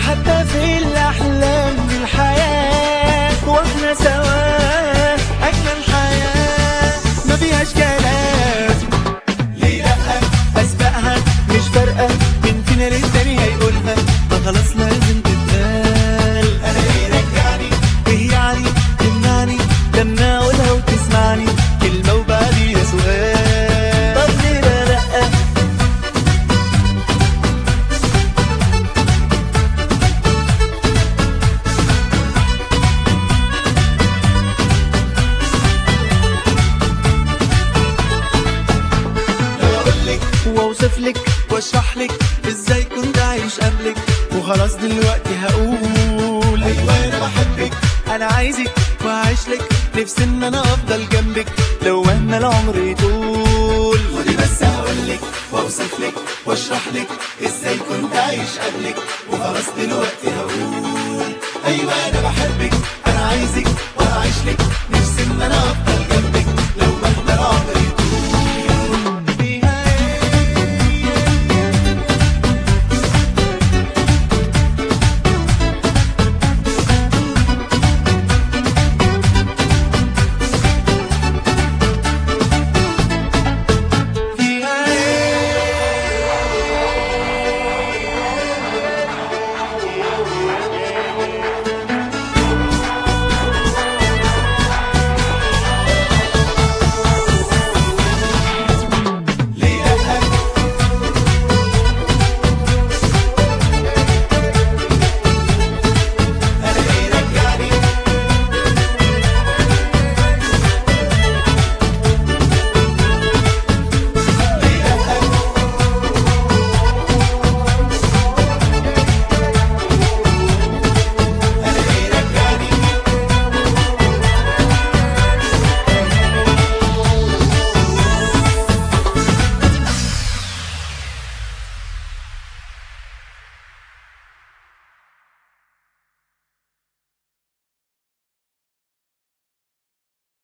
حتى في الأحلام الحياة واحنا سوا أجمل حياة ما فيهاش كلام ليه لأ أسبقها مش فارقة مين فينا للتاني هيقولها ما خلاص لازم تتقال أنا إيه رجعني إيه يعني تمنعني لما أقولها وتسمعني كلمة وبعديها سؤال طب ليه لا لأ اقولك واوصف لك واشرح لك ازاي كنت عايش قبلك وخلاص دلوقتي هقول ايوه انا بحبك انا عايزك وعايش لك نفسي ان انا افضل جنبك لو مهما العمر يطول خدي بس هقولك واوصف لك واشرح لك ازاي كنت عايش قبلك وخلاص دلوقتي هقول ايوه انا بحبك انا عايزك وعايش لك نفسي ان انا افضل